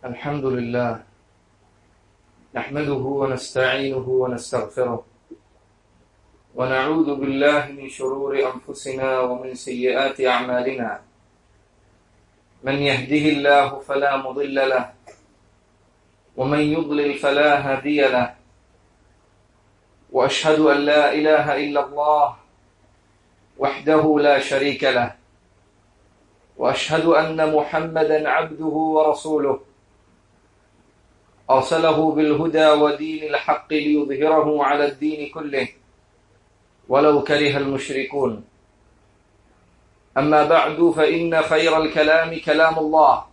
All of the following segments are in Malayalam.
الحمد لله نحمده ونستعينه ونستغفره ونعوذ بالله من شرور أنفسنا ومن سيئات أعمالنا من يهده الله فلا مضل له ومن يضلل فلا هادي له وأشهد أن لا إله إلا الله وحده لا شريك له واشهد ان محمدا عبده ورسوله ارسله بالهدى ودين الحق ليظهره على الدين كله ولو كره المشركون اما بعد فان خير الكلام كلام الله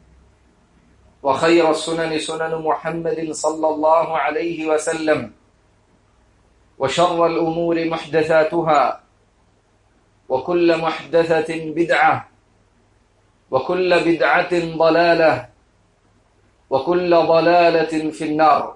وخير السنن سنن محمد صلى الله عليه وسلم وشر الامور محدثاتها وكل محدثه بدعه وكل بدعة ضلالة وكل ضلالة في النار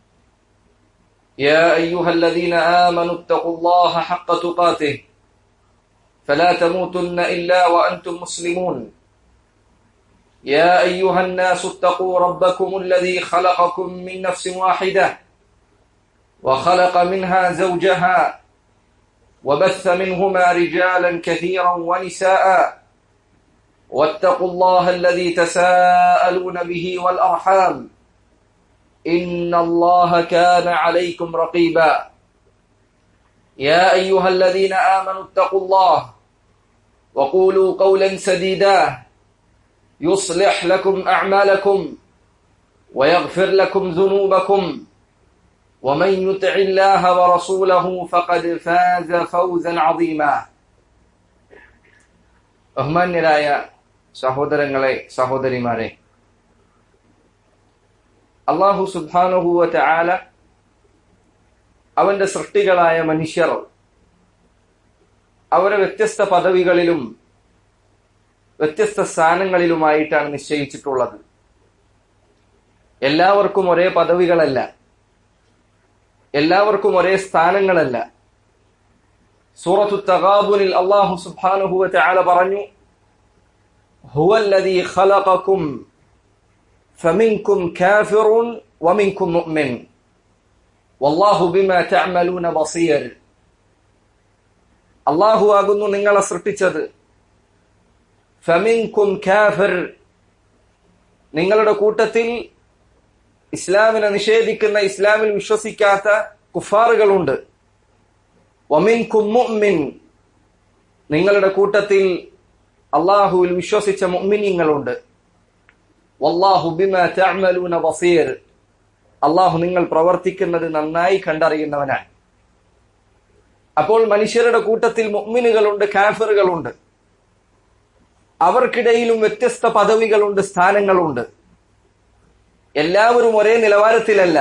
يا أيها الذين آمنوا اتقوا الله حق تقاته فلا تموتن إلا وأنتم مسلمون يا أيها الناس اتقوا ربكم الذي خلقكم من نفس واحدة وخلق منها زوجها وبث منهما رجالا كثيرا ونساء واتقوا الله الذي تساءلون به والارحام ان الله كان عليكم رقيبا يا ايها الذين امنوا اتقوا الله وقولوا قولا سديدا يصلح لكم اعمالكم ويغفر لكم ذنوبكم ومن يطع الله ورسوله فقد فاز فوزا عظيما ബഹുമാന്യരായ സഹോദരങ്ങളെ സഹോദരിമാരെ അള്ളാഹു സുബാനുഹൂവ ആല അവന്റെ സൃഷ്ടികളായ മനുഷ്യർ അവരെ വ്യത്യസ്ത പദവികളിലും വ്യത്യസ്ത സ്ഥാനങ്ങളിലുമായിട്ടാണ് നിശ്ചയിച്ചിട്ടുള്ളത് എല്ലാവർക്കും ഒരേ പദവികളല്ല എല്ലാവർക്കും ഒരേ സ്ഥാനങ്ങളല്ല സൂറത്തു തഗാബുനിൽ അള്ളാഹു സുബ്ഹാനഹു വതആല പറഞ്ഞു هو الذي خلقكم فمنكم كافر ومنكم مؤمن والله بما تعملون بصير അള്ളാഹു ആകുന്നു നിങ്ങളെ സൃഷ്ടിച്ചത് ഫമിൻകും കാഫിർ നിങ്ങളുടെ കൂട്ടത്തിൽ ഇസ്ലാമിനെ നിഷേധിക്കുന്ന ഇസ്ലാമിൽ വിശ്വസിക്കാത്ത കുഫാറുകളുണ്ട് വമിൻകും മുഅ്മിൻ നിങ്ങളുടെ കൂട്ടത്തിൽ അള്ളാഹുവിൽ വിശ്വസിച്ച മുഅ്മിനീങ്ങളുണ്ട് വല്ലാഹു ബിമാ തഅമലൂന ബസീർ അള്ളാഹു നിങ്ങൾ പ്രവർത്തിക്കുന്നത് നന്നായി കണ്ടറിയുന്നവനാണ് അപ്പോൾ മനുഷ്യരുടെ കൂട്ടത്തിൽ മുഅ്മിനുകളുണ്ട് കാഫിറുകളുണ്ട് അവർക്കിടയിലും വ്യത്യസ്ത പദവികളുണ്ട് സ്ഥാനങ്ങളുണ്ട് എല്ലാവരും ഒരേ നിലവാരത്തിലല്ല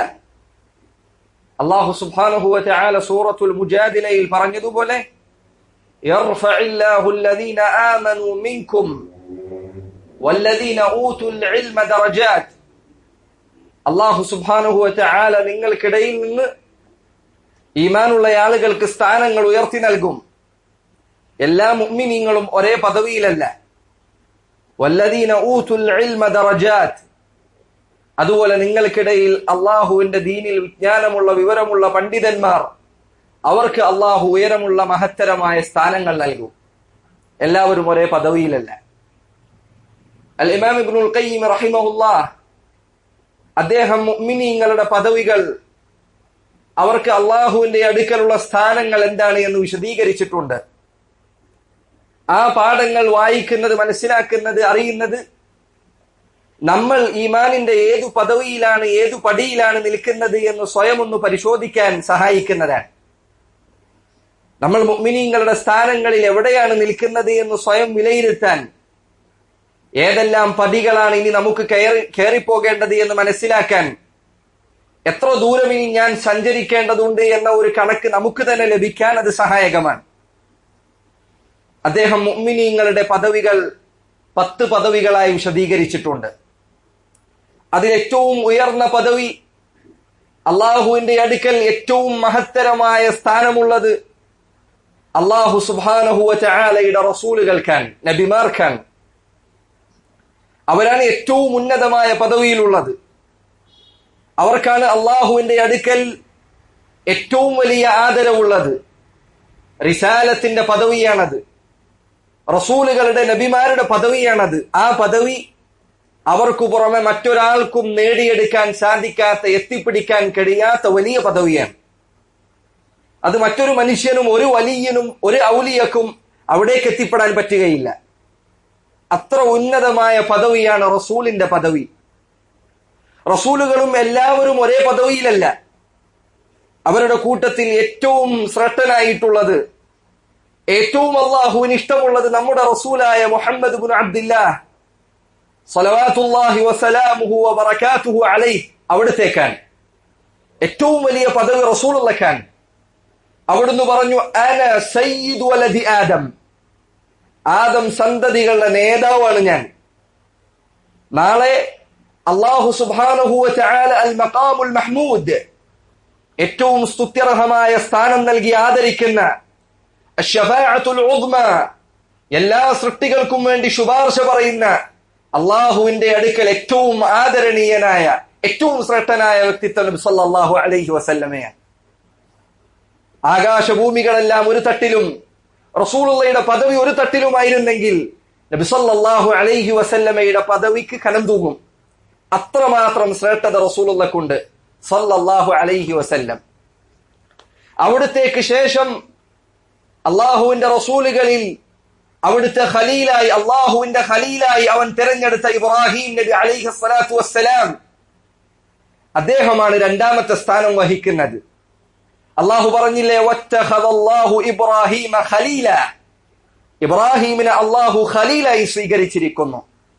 അള്ളാഹു സുബ്ഹാനഹു വതആല സൂറത്തുൽ മുജാദിലയിൽ പറഞ്ഞതുപോലെ يرفع الله الذين آمنوا منكم والذين أوتوا العلم درجات അള്ളാഹു സുബ്ഹാനഹു വതആല നിങ്ങൾക്കിടയിൽ നിന്ന് ഈമാനുള്ള ആളുകൾക്ക് സ്ഥാനങ്ങൾ ഉയർത്തി നൽകും എല്ലാ മുഅ്മിനീങ്ങളും ഒരേ പദവിയിലല്ല വല്ലദീന ഊതുൽ ഇൽമ ദറജാത്ത് അതുപോലെ നിങ്ങൾക്കിടയിൽ അള്ളാഹുവിന്റെ ദീനിൽ വിജ്ഞാനമുള്ള വിവരമുള്ള പണ്ഡിതന്മാർ അവർക്ക് അള്ളാഹു ഉയരമുള്ള മഹത്തരമായ സ്ഥാനങ്ങൾ നൽകും എല്ലാവരും ഒരേ പദവിയിലല്ല അൽ ഇമാം ഇബ്നുൽ ഖയ്യിം റഹിമഹുല്ലാ അദ്ദേഹം മുഅ്മിനീങ്ങളുടെ പദവികൾ അവർക്ക് അള്ളാഹുവിന്റെ അടുക്കലുള്ള സ്ഥാനങ്ങൾ എന്താണ് എന്ന് വിശദീകരിച്ചിട്ടുണ്ട് ആ പാഠങ്ങൾ വായിക്കുന്നത് മനസ്സിലാക്കുന്നത് അറിയുന്നത് നമ്മൾ ഈമാനിന്റെ ഏതു പദവിയിലാണ് ഏതു പടിയിലാണ് നിൽക്കുന്നത് എന്ന് സ്വയം ഒന്ന് പരിശോധിക്കാൻ സഹായിക്കുന്നതാണ് നമ്മൾ മുഅ്മിനീങ്ങളുടെ സ്ഥാനങ്ങളിൽ എവിടെയാണ് നിൽക്കുന്നത് എന്ന് സ്വയം വിലയിരുത്താൻ ഏതെല്ലാം പടികളാണ് ഇനി നമുക്ക് കയറി കയറിപ്പോകേണ്ടത് എന്ന് മനസ്സിലാക്കാൻ എത്ര ദൂരം ഇനി ഞാൻ സഞ്ചരിക്കേണ്ടതുണ്ട് എന്ന ഒരു കണക്ക് നമുക്ക് തന്നെ ലഭിക്കാൻ അത് സഹായകമാണ് അദ്ദേഹം മുഅ്മിനീങ്ങളുടെ പദവികൾ പത്ത് പദവികളായി വിശദീകരിച്ചിട്ടുണ്ട് അതിൽ ഏറ്റവും ഉയർന്ന പദവി അള്ളാഹുവിന്റെ അടുക്കൽ ഏറ്റവും മഹത്തരമായ സ്ഥാനമുള്ളത് അള്ളാഹു സുബാനഹുവ ചായാലയുടെ റസൂലുകൾക്കാൻ നബിമാർക്കാൻ അവരാണ് ഏറ്റവും ഉന്നതമായ പദവിയിലുള്ളത് അവർക്കാണ് അള്ളാഹുവിന്റെ അടുക്കൽ ഏറ്റവും വലിയ ആദരവുള്ളത് റിസാലത്തിന്റെ പദവിയാണത് റസൂലുകളുടെ നബിമാരുടെ പദവിയാണത് ആ പദവി അവർക്കു പുറമെ മറ്റൊരാൾക്കും നേടിയെടുക്കാൻ സാധിക്കാത്ത എത്തിപ്പിടിക്കാൻ കഴിയാത്ത വലിയ പദവിയാണ് അത് മറ്റൊരു മനുഷ്യനും ഒരു വലിയനും ഒരു ഔലിയക്കും അവിടേക്ക് എത്തിപ്പെടാൻ പറ്റുകയില്ല അത്ര ഉന്നതമായ പദവിയാണ് റസൂലിന്റെ പദവി റസൂലുകളും എല്ലാവരും ഒരേ പദവിയിലല്ല അവരുടെ കൂട്ടത്തിൽ ഏറ്റവും ശ്രേഷ്ഠനായിട്ടുള്ളത് ഏറ്റവും അള്ളാഹുവിന് ഇഷ്ടമുള്ളത് നമ്മുടെ റസൂലായ മുഹമ്മദ് ബുൻ അബ്ദില്ലാ സലവാത്തുല്ലാഹി വസലാമുഹു വബറകാതുഹു അലൈഹി അവിടുത്തേക്കാൻ ഏറ്റവും വലിയ പദവി റസൂലുള്ളക്കാൻ അവിടുന്ന് പറഞ്ഞു അന സയ്യിദ് വലദി ആദം ആദം സന്തതികളുടെ നേതാവാണ് ഞാൻ നാളെ അള്ളാഹു സുബ്ഹാനഹു വതആല അൽ മഖാമുൽ മഹ്മൂദ് ഏറ്റവും സ്തുത്യർഹമായ സ്ഥാനം നൽകി ആദരിക്കുന്ന അശ്ശഫാഅത്തുൽ ഉദ്മ എല്ലാ സൃഷ്ടികൾക്കും വേണ്ടി ശുപാർശ പറയുന്ന അള്ളാഹുവിന്റെ അടുക്കൽ ഏറ്റവും ആദരണീയനായ ഏറ്റവും ശ്രേഷ്ഠനായ വ്യക്തിത്വം നബി സല്ലല്ലാഹു അലൈഹി വസല്ലമയാണ് ആകാശഭൂമികളെല്ലാം ഒരു തട്ടിലും റസൂലുള്ളയുടെ പദവി ഒരു തട്ടിലുമായിരുന്നെങ്കിൽ നബി സല്ലല്ലാഹു അലൈഹി വസല്ലമയുടെ പദവിക്ക് കനം തൂങ്ങും അത്രമാത്രം ശ്രേഷ്ഠത റസൂലുള്ളക്കുണ്ട് സല്ലല്ലാഹു അലൈഹി വസല്ലം അവിടുത്തേക്ക് ശേഷം അള്ളാഹുവിന്റെ റസൂലുകളിൽ അവിടുത്തെ ഖലീലായി അള്ളാഹുവിന്റെ ഖലീലായി അവൻ തിരഞ്ഞെടുത്ത ഇബ്രാഹിം നബി അലൈഹി സ്വലാത്തു വസ്സലാം അദ്ദേഹമാണ് രണ്ടാമത്തെ സ്ഥാനം വഹിക്കുന്നത് അള്ളാഹു പറഞ്ഞില്ലേ വത്തഖദല്ലാഹു ഇബ്രാഹിമ ഖലീല ഇബ്രാഹിമിനെ അള്ളാഹു ഖലീലായി സ്വീകരിച്ചിരിക്കുന്നു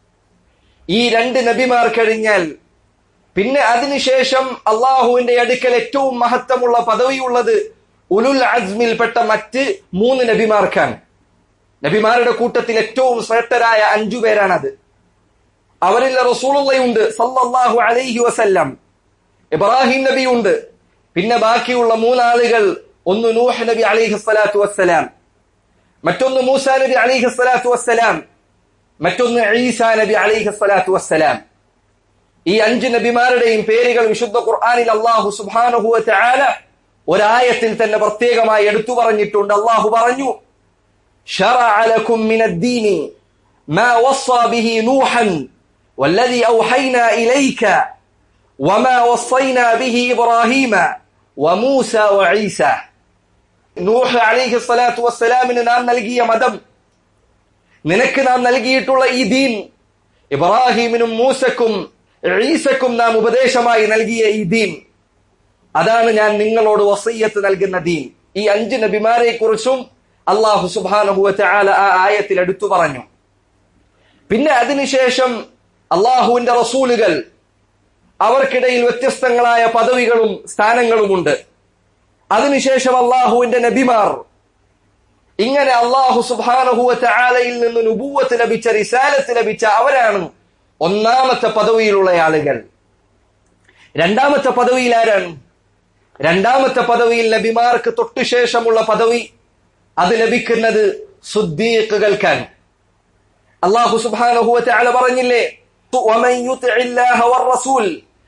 ഈ രണ്ട് നബിമാർ കഴിഞ്ഞാൽ പിന്നെ അതിനുശേഷം അള്ളാഹുവിന്റെ അടുക്കൽ ഏറ്റവും മഹത്വമുള്ള പദവിയുള്ളത് ഉലുൽ അസ്മിൽപ്പെട്ട മറ്റ് മൂന്ന് നബിമാർക്കാണ് നബിമാരുടെ കൂട്ടത്തിൽ ഏറ്റവും ശ്രേഷ്ഠരായ അഞ്ചു പേരാണത് അവരിൽ റസൂലുള്ളയുണ്ട് സല്ലല്ലാഹു അലൈഹി വസല്ലം ഇബ്രാഹിം നബിയുണ്ട് പിന്നെ ബാക്കിയുള്ള മൂന്നാളുകൾ ഒന്ന് നൂഹ് നബി അലൈഹി സ്വലാത്തു വസ്സലാം മറ്റൊന്ന് മൂസ നബി അലൈഹി സ്വലാത്തു വസ്സലാം മറ്റൊന്ന് ഈസ നബി അലൈഹി സ്വലാത്തു വസ്സലാം ഈ അഞ്ച് നബിമാരുടെയും പേരുകൾ വിശുദ്ധ ഖുർആനിൽ അള്ളാഹു സുബ്ഹാനഹു വതആല ഒരായത്തിൽ തന്നെ പ്രത്യേകമായി എടുത്തു പറഞ്ഞിട്ടുണ്ട് അള്ളാഹു പറഞ്ഞു شرع لكم من الدين ما وصى به نوحا والذي أوحينا إليك وما وصينا به إبراهيم وموسى وعيسى നൂഹ് അലൈഹി സ്വലാത്തു വസ്സലാമിന് നാം നൽകിയ മതം നിനക്ക് നാം നൽകിയിട്ടുള്ള ഈ ദീൻ ഇബ്രാഹിമിനും മൂസക്കും ഈസക്കും നാം ഉപദേശമായി നൽകിയ ഈ ദീൻ അതാണ് ഞാൻ നിങ്ങളോട് വസയ്യത്ത് നൽകുന്ന ദീൻ ഈ അഞ്ച് നബിമാരെ കുറിച്ചും അള്ളാഹു സുബാനഹുവറ്റ ആല ആ ആയത്തിൽ എടുത്തു പറഞ്ഞു പിന്നെ അതിനുശേഷം അള്ളാഹുവിന്റെ റസൂലുകൾ അവർക്കിടയിൽ വ്യത്യസ്തങ്ങളായ പദവികളും സ്ഥാനങ്ങളുമുണ്ട് അതിനുശേഷം അള്ളാഹുവിന്റെ നബിമാർ ഇങ്ങനെ അള്ളാഹു സുബാനഹുവറ്റ ആലയിൽ നിന്ന് നുബൂവത്ത് ലഭിച്ച റിസാലത്ത് ലഭിച്ച അവരാണ് ഒന്നാമത്തെ പദവിയിലുള്ള ആളുകൾ രണ്ടാമത്തെ പദവിയിൽ ആരാണ് രണ്ടാമത്തെ പദവിയിൽ നബിമാർക്ക് തൊട്ടുശേഷമുള്ള പദവി അത് ലഭിക്കുന്നത് സുദ്ദീഖുകൾക്കാണ് അള്ളാഹു സുബ്ഹാനഹു വതആല പറഞ്ഞില്ലേ ومن يطع الله والرسول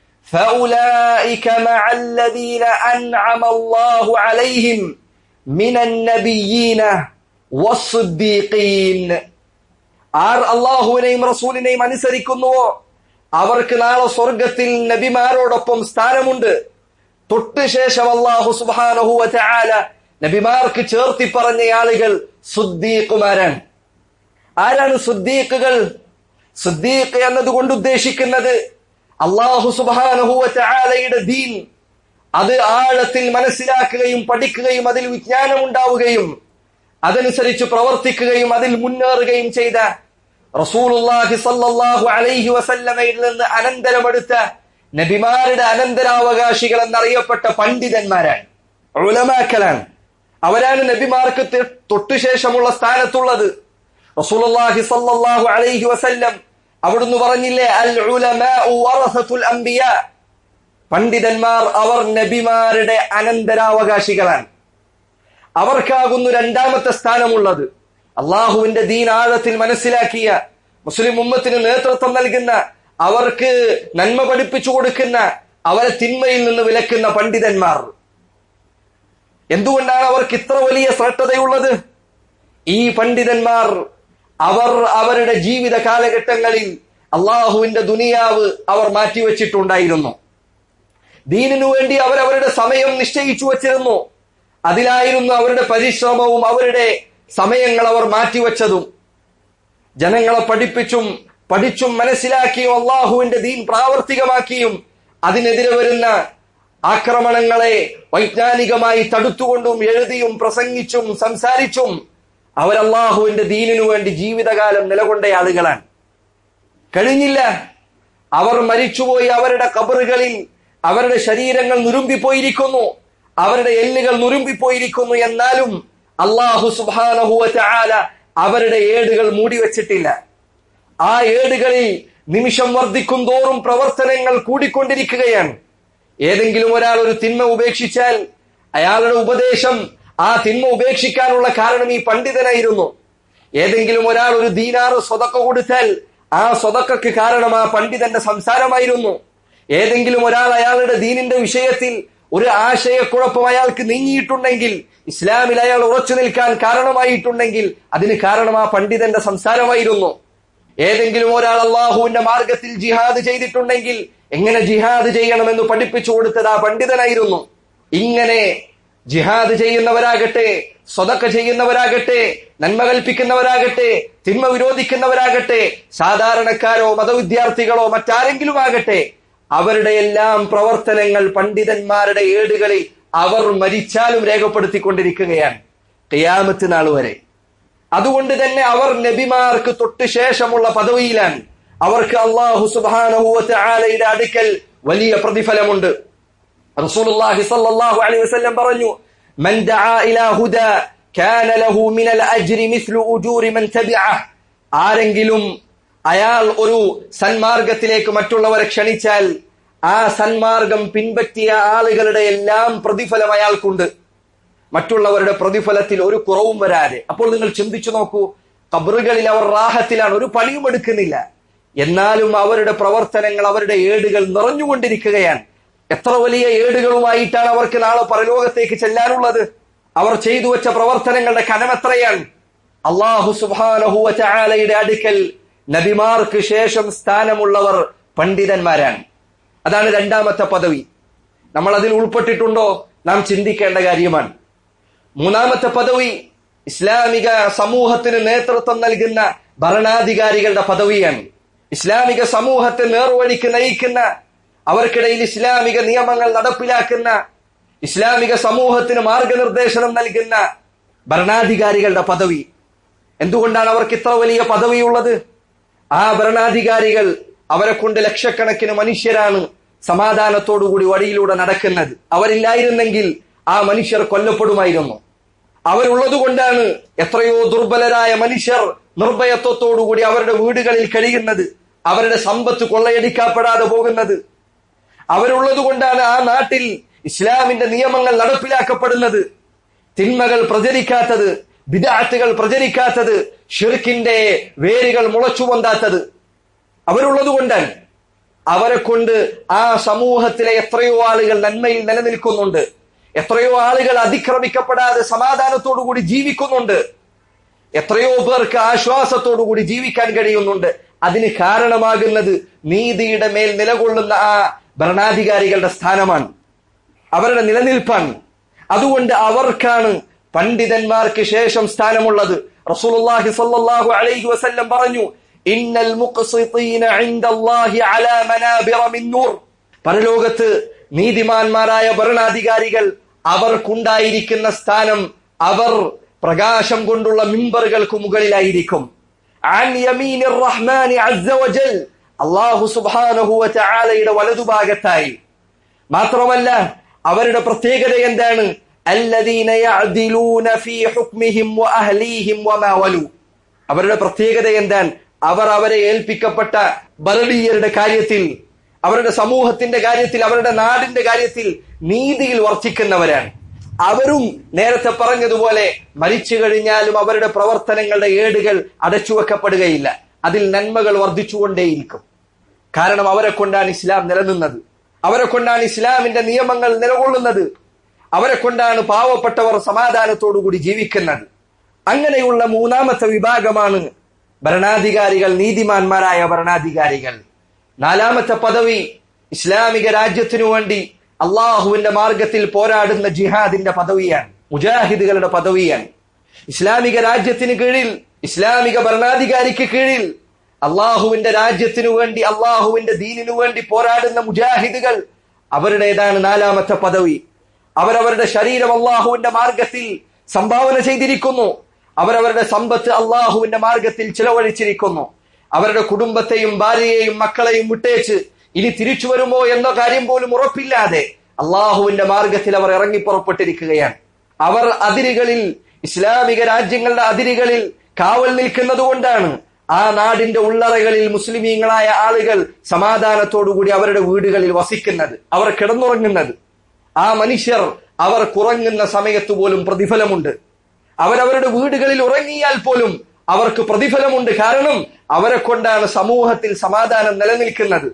فأولئك مع الذين أنعم الله عليهم من النبيين والصديقين ആർ അള്ളാഹുവിനെയും റസൂലിനെയും അനുസരിക്കുന്നുവോ അവർക്ക് നാളെ സ്വർഗത്തിൽ നബിമാരോടൊപ്പം സ്ഥാനമുണ്ട് തൊട്ട് ശേഷം അള്ളാഹു സുബാനഹു വതആല നബിമാർക്ക് ചേർത്തി പറഞ്ഞ ആളുകൾ സുദ്ദീഖുമാരാണ് ആരാണ് സുദ്ദീഖുകൾ സുദ്ദീഖ് എന്നതുകൊണ്ട് ഉദ്ദേശിക്കുന്നത് അള്ളാഹു സുബാനഹുവലയുടെ ദീൻ അത് ആഴത്തിൽ മനസ്സിലാക്കുകയും പഠിക്കുകയും അതിൽ വിജ്ഞാനം ഉണ്ടാവുകയും അതനുസരിച്ച് പ്രവർത്തിക്കുകയും അതിൽ മുന്നേറുകയും ചെയ്ത റസൂലുള്ളാഹി സല്ലല്ലാഹു അലൈഹി വസല്ലമയിൽ നിന്ന് അനന്തരമെടുത്ത നബിമാരുടെ അനന്തരാവകാശികൾ എന്നറിയപ്പെട്ട പണ്ഡിതന്മാരാണ് ഉലമാക്കലാണ് അവരാണ് നബിമാർക്ക് തൊട്ടുശേഷമുള്ള സ്ഥാനത്തുള്ളത് റസൂലുള്ളാഹി സല്ലല്ലാഹു അലൈഹി വസല്ലം അവിടുന്ന് പറഞ്ഞില്ലേ അൽ ഉലമാഉ വറസത്തുൽ അംബിയാ പണ്ഡിതന്മാർ അവർ നബിമാരുടെ അനന്തരാവകാശികളാണ് അവർക്കാകുന്നു രണ്ടാമത്തെ സ്ഥാനമുള്ളത് അള്ളാഹുവിന്റെ ദീൻ ആഴത്തിൽ മനസ്സിലാക്കിയ മുസ്ലിം ഉമ്മത്തിന് നേതൃത്വം നൽകുന്ന അവർക്ക് നന്മ പഠിപ്പിച്ചു കൊടുക്കുന്ന അവരെ തിന്മയിൽ നിന്ന് വിലക്കുന്ന പണ്ഡിതന്മാർ എന്തുകൊണ്ടാണ് അവർക്ക് ഇത്ര വലിയ ശ്രദ്ധതയുള്ളത് ഈ പണ്ഡിതന്മാർ അവർ അവരുടെ ജീവിത കാലഘട്ടങ്ങളിൽ അള്ളാഹുവിന്റെ ദുനിയാവ് അവർ മാറ്റിവെച്ചിട്ടുണ്ടായിരുന്നു ദീനിനു വേണ്ടി അവരവരുടെ സമയം നിശ്ചയിച്ചു വച്ചിരുന്നു അതിലായിരുന്നു അവരുടെ പരിശ്രമവും അവരുടെ സമയങ്ങൾ അവർ മാറ്റിവെച്ചതും ജനങ്ങളെ പഠിപ്പിച്ചും പഠിച്ചും മനസ്സിലാക്കിയും അള്ളാഹുവിന്റെ ദീൻ പ്രാവർത്തികമാക്കിയും അതിനെതിരെ വരുന്ന ആക്രമണങ്ങളെ വൈജ്ഞാനികമായി തടുത്തുകൊണ്ടും എഴുതിയും പ്രസംഗിച്ചും സംസാരിച്ചും അവരല്ലാഹുവിന്റെ ദീനിനു വേണ്ടി ജീവിതകാലം നിലകൊണ്ട ആളുകളാണ് കഴിഞ്ഞില്ല അവർ മരിച്ചുപോയി അവരുടെ കബറുകളിൽ അവരുടെ ശരീരങ്ങൾ നുരുമ്പിപ്പോയിരിക്കുന്നു അവരുടെ എല്ലുകൾ നുരുമ്പിപ്പോയിരിക്കുന്നു എന്നാലും അള്ളാഹു സുബാനഹുവ ചാല അവരുടെ ഏടുകൾ മൂടിവെച്ചിട്ടില്ല ആ ഏടുകളിൽ നിമിഷം വർദ്ധിക്കും തോറും പ്രവർത്തനങ്ങൾ കൂടിക്കൊണ്ടിരിക്കുകയാണ് ഏതെങ്കിലും ഒരാൾ ഒരു തിന്മ ഉപേക്ഷിച്ചാൽ അയാളുടെ ഉപദേശം ആ തിന്മ ഉപേക്ഷിക്കാനുള്ള കാരണം ഈ പണ്ഡിതനായിരുന്നു ഏതെങ്കിലും ഒരാൾ ഒരു ദീനാറ് സ്വതക്ക കൊടുത്താൽ ആ സ്വതക്കക്ക് കാരണം ആ പണ്ഡിതന്റെ സംസാരമായിരുന്നു ഏതെങ്കിലും ഒരാൾ അയാളുടെ ദീനിന്റെ വിഷയത്തിൽ ഒരു ആശയക്കുഴപ്പം അയാൾക്ക് നീങ്ങിയിട്ടുണ്ടെങ്കിൽ ഇസ്ലാമിൽ അയാൾ ഉറച്ചു നിൽക്കാൻ കാരണമായിട്ടുണ്ടെങ്കിൽ അതിന് കാരണം ആ പണ്ഡിതന്റെ സംസാരമായിരുന്നു ഏതെങ്കിലും ഒരാൾ അള്ളാഹുവിന്റെ മാർഗത്തിൽ ജിഹാദ് ചെയ്തിട്ടുണ്ടെങ്കിൽ എങ്ങനെ ജിഹാദ് ചെയ്യണമെന്ന് പഠിപ്പിച്ചു കൊടുത്തത് ആ പണ്ഡിതനായിരുന്നു ഇങ്ങനെ ജിഹാദ് ചെയ്യുന്നവരാകട്ടെ സ്വതക്ക ചെയ്യുന്നവരാകട്ടെ നന്മ കൽപ്പിക്കുന്നവരാകട്ടെ തിന്മ വിരോധിക്കുന്നവരാകട്ടെ സാധാരണക്കാരോ മതവിദ്യാർത്ഥികളോ മറ്റാരെങ്കിലും ആകട്ടെ അവരുടെ എല്ലാം പ്രവർത്തനങ്ങൾ പണ്ഡിതന്മാരുടെ ഏടുകളിൽ അവർ മരിച്ചാലും രേഖപ്പെടുത്തിക്കൊണ്ടിരിക്കുകയാണ് ഖിയാമത്ത് നാൾ വരെ അതുകൊണ്ട് തന്നെ അവർ നബിമാർക്ക് തൊട്ട് ശേഷമുള്ള പദവിയിലാണ് അവർക്ക് അള്ളാഹു സുബാനഹുവത്ത് ആലയുടെ അടുക്കൽ വലിയ പ്രതിഫലമുണ്ട് റസൂലുള്ളാഹി സ്വല്ലല്ലാഹു അലൈഹി വസല്ലം പറഞ്ഞു മൻ ദആ ഇലാ ഹുദാ കാന ലഹു മിനൽ അജ്രി മിസ്ലു ഉജൂരി മൻ തബിഅഹ് ആരെങ്കിലും അയാൾ ഒരു സന്മാർഗത്തിലേക്ക് മറ്റുള്ളവരെ ക്ഷണിച്ചാൽ ആ സന്മാർഗം പിൻപറ്റിയ ആളുകളുടെ എല്ലാം പ്രതിഫലം അയാൾക്കുണ്ട് മറ്റുള്ളവരുടെ പ്രതിഫലത്തിൽ ഒരു കുറവും വരാതെ അപ്പോൾ നിങ്ങൾ ചിന്തിച്ചു നോക്കൂ കബറുകളിൽ അവർ റാഹത്തിലാണ് ഒരു പണിയും എടുക്കുന്നില്ല എന്നാലും അവരുടെ പ്രവർത്തനങ്ങൾ അവരുടെ ഏടുകൾ നിറഞ്ഞുകൊണ്ടിരിക്കുകയാണ് എത്ര വലിയ ഏടുകളുമായിട്ടാണ് അവർക്ക് നാളെ പരലോകത്തേക്ക് ചെല്ലാനുള്ളത് അവർ ചെയ്തു വെച്ച പ്രവർത്തനങ്ങളുടെ കനം എത്രയാണ് അള്ളാഹു സുബാനഹുവ ചാലയുടെ അടുക്കൽ നബിമാർക്ക് ശേഷം സ്ഥാനമുള്ളവർ പണ്ഡിതന്മാരാണ് അതാണ് രണ്ടാമത്തെ പദവി നമ്മൾ അതിൽ ഉൾപ്പെട്ടിട്ടുണ്ടോ നാം ചിന്തിക്കേണ്ട കാര്യമാണ് മൂന്നാമത്തെ പദവി ഇസ്ലാമിക സമൂഹത്തിന് നേതൃത്വം നൽകുന്ന ഭരണാധികാരികളുടെ പദവിയാണ് ഇസ്ലാമിക സമൂഹത്തെ നേർവഴിക്ക് നയിക്കുന്ന അവർക്കിടയിൽ ഇസ്ലാമിക നിയമങ്ങൾ നടപ്പിലാക്കുന്ന ഇസ്ലാമിക സമൂഹത്തിന് മാർഗനിർദ്ദേശനം നൽകുന്ന ഭരണാധികാരികളുടെ പദവി എന്തുകൊണ്ടാണ് അവർക്ക് ഇത്ര വലിയ പദവിയുള്ളത് ആ ഭരണാധികാരികൾ അവരെ കൊണ്ട് ലക്ഷക്കണക്കിന് മനുഷ്യരാണ് സമാധാനത്തോടുകൂടി വഴിയിലൂടെ നടക്കുന്നത് അവരില്ലായിരുന്നെങ്കിൽ ആ മനുഷ്യർ കൊല്ലപ്പെടുമായിരുന്നു അവരുള്ളതുകൊണ്ടാണ് എത്രയോ ദുർബലരായ മനുഷ്യർ നിർഭയത്വത്തോടുകൂടി അവരുടെ വീടുകളിൽ കഴിയുന്നത് അവരുടെ സമ്പത്ത് കൊള്ളയടിക്കപ്പെടാതെ പോകുന്നത് അവരുള്ളതുകൊണ്ടാണ് ആ നാട്ടിൽ ഇസ്ലാമിന്റെ നിയമങ്ങൾ നടപ്പിലാക്കപ്പെടുന്നത് തിന്മകൾ പ്രചരിക്കാത്തത് വിദാത്തുകൾ പ്രചരിക്കാത്തത് ഷിർക്കിന്റെ വേരുകൾ മുളച്ചു പൊന്താത്തത് അവരുള്ളതുകൊണ്ടാണ് അവരെ കൊണ്ട് ആ സമൂഹത്തിലെ എത്രയോ ആളുകൾ നന്മയിൽ നിലനിൽക്കുന്നുണ്ട് എത്രയോ ആളുകൾ അതിക്രമിക്കപ്പെടാതെ സമാധാനത്തോടുകൂടി ജീവിക്കുന്നുണ്ട് എത്രയോ പേർക്ക് ആശ്വാസത്തോടുകൂടി ജീവിക്കാൻ കഴിയുന്നുണ്ട് അതിന് കാരണമാകുന്നത് നീതിയുടെ മേൽ നിലകൊള്ളുന്ന ആ ഭരണാധികാരികളുടെ സ്ഥാനമാണ് അവരുടെ നിലനിൽപ്പാണ് അതുകൊണ്ട് അവർക്കാണ് പണ്ഡിതന്മാർക്ക് ശേഷം സ്ഥാനമുള്ളത് റസൂലുള്ളാഹി സ്വല്ലല്ലാഹു അലൈഹി വസല്ലം പറഞ്ഞു ഇന്നൽ മുഖ്സിതീന ഇൻദല്ലാഹി അലാ മനാബിറ മിൻ നൂർ പരലോകത്ത് നീതിമാന്മാരായ ഭരണാധികാരികൾ അവർക്കുണ്ടായിരിക്കുന്ന സ്ഥാനം അവർ പ്രകാശം കൊണ്ടുള്ള മിമ്പറുകൾക്ക് മുകളിലായിരിക്കും عن يمين الرحمن عز وجل അള്ളാഹു സുബ്ഹാനഹു വതആലയുടെ വലതുഭാഗത്തായി മാത്രമല്ല അവരുടെ പ്രത്യേകത എന്താണ് الذين يعدلون في حكمهم واهليهم وما ولوا അവരുടെ പ്രത്യേകത എന്താണ് അവർ അവരെ ഏൽപ്പിക്കപ്പെട്ട ഭരണീയരുടെ കാര്യത്തിൽ അവരുടെ സമൂഹത്തിന്റെ കാര്യത്തിൽ അവരുടെ നാടിന്റെ കാര്യത്തിൽ നീതിയിൽ വർത്തിക്കുന്നവരാണ് അവരും നേരത്തെ പറഞ്ഞതുപോലെ മരിച്ചു കഴിഞ്ഞാലും അവരുടെ പ്രവർത്തനങ്ങളുടെ ഏടുകൾ അടച്ചുവെക്കപ്പെടുകയില്ല അതിൽ നന്മകൾ വർദ്ധിച്ചുകൊണ്ടേയിരിക്കും കാരണം അവരെ കൊണ്ടാണ് ഇസ്ലാം നിലനിന്നത് അവരെ കൊണ്ടാണ് ഇസ്ലാമിന്റെ നിയമങ്ങൾ നിലകൊള്ളുന്നത് അവരെ കൊണ്ടാണ് പാവപ്പെട്ടവർ സമാധാനത്തോടുകൂടി ജീവിക്കുന്നത് അങ്ങനെയുള്ള മൂന്നാമത്തെ വിഭാഗമാണ് ഭരണാധികാരികൾ നീതിമാന്മാരായ ഭരണാധികാരികൾ നാലാമത്തെ പദവി ഇസ്ലാമിക രാജ്യത്തിനു വേണ്ടി അള്ളാഹുവിന്റെ മാർഗത്തിൽ പോരാടുന്ന ജിഹാദിന്റെ പദവിയാണ് മുജാഹിദുകളുടെ പദവിയാണ് ഇസ്ലാമിക രാജ്യത്തിന് കീഴിൽ ഇസ്ലാമിക ഭരണാധികാരിക്ക് കീഴിൽ അള്ളാഹുവിന്റെ രാജ്യത്തിനു വേണ്ടി അള്ളാഹുവിന്റെ ദീനിനു വേണ്ടി പോരാടുന്ന മുജാഹിദുകൾ അവരുടേതാണ് നാലാമത്തെ പദവി അവരവരുടെ ശരീരം അള്ളാഹുവിന്റെ മാർഗത്തിൽ സംഭാവന ചെയ്തിരിക്കുന്നു അവരവരുടെ സമ്പത്ത് അള്ളാഹുവിന്റെ മാർഗത്തിൽ ചിലവഴിച്ചിരിക്കുന്നു അവരുടെ കുടുംബത്തെയും ഭാര്യയെയും മക്കളെയും വിട്ടേച്ച് ഇനി തിരിച്ചു വരുമോ എന്ന കാര്യം പോലും ഉറപ്പില്ലാതെ അള്ളാഹുവിന്റെ മാർഗത്തിൽ അവർ ഇറങ്ങി പുറപ്പെട്ടിരിക്കുകയാണ് അവർ അതിരുകളിൽ ഇസ്ലാമിക രാജ്യങ്ങളുടെ അതിരുകളിൽ കാവൽ നിൽക്കുന്നത് കൊണ്ടാണ് ആ നാടിന്റെ ഉള്ളറകളിൽ മുസ്ലിമീങ്ങളായ ആളുകൾ സമാധാനത്തോടുകൂടി അവരുടെ വീടുകളിൽ വസിക്കുന്നത് അവർ കിടന്നുറങ്ങുന്നത് ആ മനുഷ്യർ അവർ കുറങ്ങുന്ന സമയത്ത് പോലും പ്രതിഫലമുണ്ട് അവരവരുടെ വീടുകളിൽ ഉറങ്ങിയാൽ പോലും അവർക്ക് പ്രതിഫലമുണ്ട് കാരണം അവരെ കൊണ്ടാണ് സമൂഹത്തിൽ സമാധാനം നിലനിൽക്കുന്നത്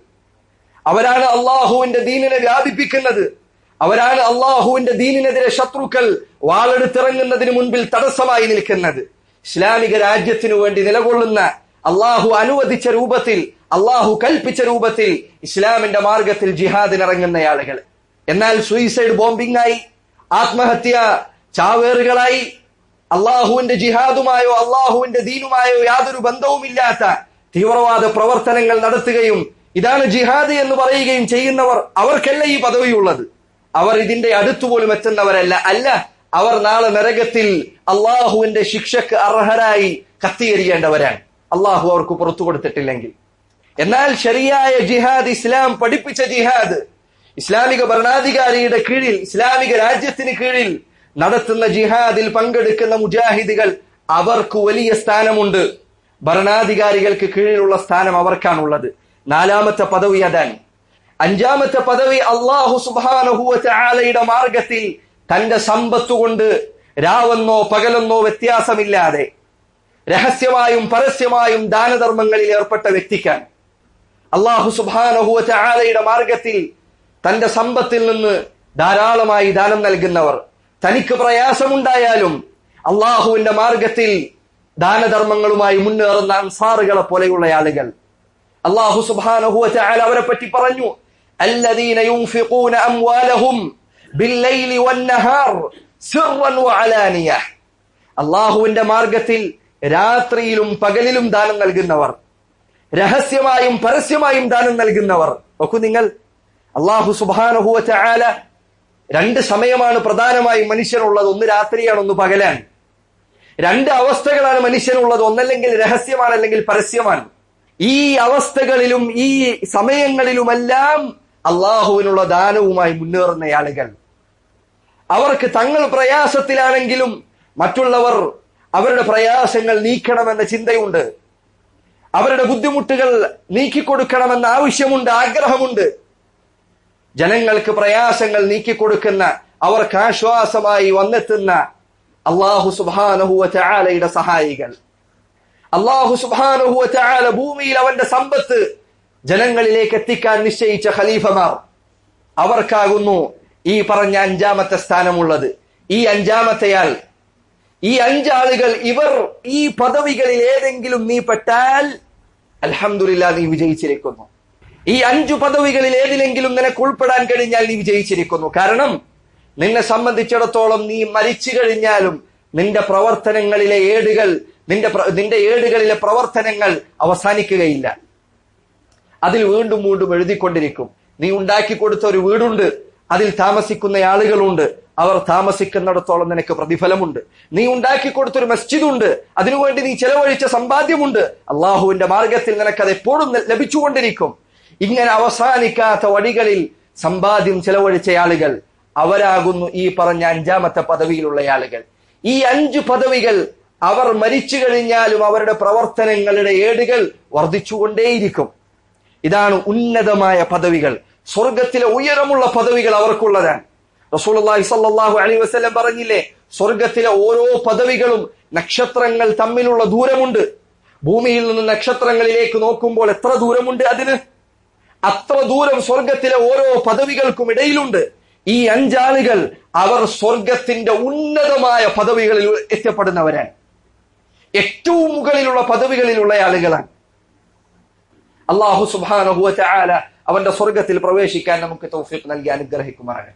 അവരാണ് അള്ളാഹുവിന്റെ ദീനിനെ വ്യാപിപ്പിക്കുന്നത് അവരാണ് അള്ളാഹുവിന്റെ ദീനിനെതിരെ ശത്രുക്കൾ വാളെടുത്തിറങ്ങുന്നതിന് മുൻപിൽ തടസ്സമായി നിൽക്കുന്നത് ഇസ്ലാമിക രാജ്യത്തിനു വേണ്ടി നിലകൊള്ളുന്ന അള്ളാഹു അനുവദിച്ച രൂപത്തിൽ അള്ളാഹു കൽപ്പിച്ച രൂപത്തിൽ ഇസ്ലാമിന്റെ മാർഗത്തിൽ ജിഹാദിനിറങ്ങുന്ന ആളുകൾ എന്നാൽ സൂയിസൈഡ് ബോംബിംഗ് ആയി ആത്മഹത്യ ചാവേറുകളായി അള്ളാഹുവിന്റെ ജിഹാദുമായോ അള്ളാഹുവിന്റെ ദീനുമായോ യാതൊരു ബന്ധവുമില്ലാത്ത തീവ്രവാദ പ്രവർത്തനങ്ങൾ നടത്തുകയും ഇതാണ് ജിഹാദ് എന്ന് പറയുകയും ചെയ്യുന്നവർ അവർക്കല്ല ഈ പദവിയുള്ളത് അവർ ഇതിന്റെ അടുത്തുപോലും എത്തുന്നവരല്ല അല്ല അവർ നാളെ നരകത്തിൽ അള്ളാഹുവിന്റെ ശിക്ഷക്ക് അർഹരായി കത്തിയെറിയേണ്ടവരാണ് അള്ളാഹു അവർക്ക് പുറത്തു കൊടുത്തിട്ടില്ലെങ്കിൽ എന്നാൽ ശരിയായ ജിഹാദ് ഇസ്ലാം പഠിപ്പിച്ച ജിഹാദ് ഇസ്ലാമിക ഭരണാധികാരിയുടെ കീഴിൽ ഇസ്ലാമിക രാജ്യത്തിന് കീഴിൽ നടത്തുന്ന ജിഹാദിൽ പങ്കെടുക്കുന്ന മുജാഹിദുകൾ അവർക്ക് വലിയ സ്ഥാനമുണ്ട് ഭരണാധികാരികൾക്ക് കീഴിലുള്ള സ്ഥാനം അവർക്കാണുള്ളത് നാലാമത്തെ പദവി അതാണ് അഞ്ചാമത്തെ പദവി അള്ളാഹു സുബാനഹുവലയുടെ മാർഗത്തിൽ തന്റെ സമ്പത്ത് കൊണ്ട് രാവെന്നോ പകലെന്നോ വ്യത്യാസമില്ലാതെ രഹസ്യമായും പരസ്യമായും ദാനധർമ്മങ്ങളിൽ ഏർപ്പെട്ട വ്യക്തിക്കാണ് അള്ളാഹു സുബാനഹുവലയുടെ മാർഗത്തിൽ തന്റെ സമ്പത്തിൽ നിന്ന് ധാരാളമായി ദാനം നൽകുന്നവർ തനിക്ക് പ്രയാസമുണ്ടായാലും അള്ളാഹുവിന്റെ മാർഗത്തിൽ ദാനധർമ്മങ്ങളുമായി മുന്നേറുന്ന അൻസാറുകളെ പോലെയുള്ള ആളുകൾ അള്ളാഹു സുബാനഹുവല അവരെ പറ്റി പറഞ്ഞു الذين ينفقون أموالهم بالليل والنهار سرا وعلانية അള്ളാഹുവിന്റെ മാർഗത്തിൽ രാത്രിയിലും പകലിലും ദാനം നൽകുന്നവർ രഹസ്യമായും പരസ്യമായും ദാനം നൽകുന്നവർ നോക്കൂ നിങ്ങൾ അള്ളാഹു സുബാനഹുവ ചായാല രണ്ട് സമയമാണ് പ്രധാനമായും മനുഷ്യനുള്ളത് ഒന്ന് രാത്രിയാണ് ഒന്ന് പകലാണ് രണ്ട് അവസ്ഥകളാണ് മനുഷ്യനുള്ളത് ഒന്നല്ലെങ്കിൽ രഹസ്യമാണ് അല്ലെങ്കിൽ പരസ്യമാണ് ഈ അവസ്ഥകളിലും ഈ സമയങ്ങളിലുമെല്ലാം അള്ളാഹുവിനുള്ള ദാനവുമായി മുന്നേറുന്ന ആളുകൾ അവർക്ക് തങ്ങൾ പ്രയാസത്തിലാണെങ്കിലും മറ്റുള്ളവർ അവരുടെ പ്രയാസങ്ങൾ നീക്കണമെന്ന ചിന്തയുണ്ട് അവരുടെ ബുദ്ധിമുട്ടുകൾ നീക്കിക്കൊടുക്കണമെന്ന ആവശ്യമുണ്ട് ആഗ്രഹമുണ്ട് ജനങ്ങൾക്ക് പ്രയാസങ്ങൾ നീക്കിക്കൊടുക്കുന്ന അവർക്ക് ആശ്വാസമായി വന്നെത്തുന്ന അള്ളാഹു സുബാനഹുവ ചാലയുടെ സഹായികൾ അള്ളാഹു സുബാനഹുവ ചാല ഭൂമിയിൽ അവന്റെ സമ്പത്ത് ജനങ്ങളിലേക്ക് എത്തിക്കാൻ നിശ്ചയിച്ച ഖലീഫമാർ അവർക്കാകുന്നു ഈ പറഞ്ഞ അഞ്ചാമത്തെ സ്ഥാനമുള്ളത് ഈ അഞ്ചാമത്തെയാൾ ഈ അഞ്ചാളുകൾ ഇവർ ഈ പദവികളിൽ ഏതെങ്കിലും നീ പെട്ടാൽ അൽഹമില്ല നീ വിജയിച്ചിരിക്കുന്നു ഈ അഞ്ചു പദവികളിൽ ഏതിലെങ്കിലും നിനക്ക് ഉൾപ്പെടാൻ കഴിഞ്ഞാൽ നീ വിജയിച്ചിരിക്കുന്നു കാരണം നിന്നെ സംബന്ധിച്ചിടത്തോളം നീ മരിച്ചു കഴിഞ്ഞാലും നിന്റെ പ്രവർത്തനങ്ങളിലെ ഏടുകൾ നിന്റെ നിന്റെ ഏടുകളിലെ പ്രവർത്തനങ്ങൾ അവസാനിക്കുകയില്ല അതിൽ വീണ്ടും വീണ്ടും എഴുതിക്കൊണ്ടിരിക്കും നീ ഉണ്ടാക്കി കൊടുത്ത ഒരു വീടുണ്ട് അതിൽ താമസിക്കുന്ന ആളുകളുണ്ട് അവർ താമസിക്കുന്നിടത്തോളം നിനക്ക് പ്രതിഫലമുണ്ട് നീ ഉണ്ടാക്കി കൊടുത്തൊരു മസ്ജിദുണ്ട് അതിനുവേണ്ടി നീ ചെലവഴിച്ച സമ്പാദ്യമുണ്ട് അള്ളാഹുവിന്റെ മാർഗത്തിൽ നിനക്ക് അത് എപ്പോഴും ലഭിച്ചുകൊണ്ടിരിക്കും ഇങ്ങനെ അവസാനിക്കാത്ത വഴികളിൽ സമ്പാദ്യം ചെലവഴിച്ച ആളുകൾ അവരാകുന്നു ഈ പറഞ്ഞ അഞ്ചാമത്തെ പദവിയിലുള്ള ആളുകൾ ഈ അഞ്ചു പദവികൾ അവർ മരിച്ചു കഴിഞ്ഞാലും അവരുടെ പ്രവർത്തനങ്ങളുടെ ഏടുകൾ വർദ്ധിച്ചുകൊണ്ടേയിരിക്കും ഇതാണ് ഉന്നതമായ പദവികൾ സ്വർഗത്തിലെ ഉയരമുള്ള പദവികൾ അവർക്കുള്ളതാണ് റസൂലി സല്ലാഹു അലൈ വസ്ലം പറഞ്ഞില്ലേ സ്വർഗത്തിലെ ഓരോ പദവികളും നക്ഷത്രങ്ങൾ തമ്മിലുള്ള ദൂരമുണ്ട് ഭൂമിയിൽ നിന്ന് നക്ഷത്രങ്ങളിലേക്ക് നോക്കുമ്പോൾ എത്ര ദൂരമുണ്ട് അതിന് അത്ര ദൂരം സ്വർഗത്തിലെ ഓരോ പദവികൾക്കും ഇടയിലുണ്ട് ഈ അഞ്ചാളുകൾ അവർ സ്വർഗത്തിന്റെ ഉന്നതമായ പദവികളിൽ എത്തപ്പെടുന്നവരാണ് ഏറ്റവും മുകളിലുള്ള പദവികളിലുള്ള ആളുകളാണ് അള്ളാഹു സുബാനഹുവ ചാല അവന്റെ സ്വർഗത്തിൽ പ്രവേശിക്കാൻ നമുക്ക് തൗഫീഖ് നൽകി അനുഗ്രഹിക്കുമാറാകട്ടെ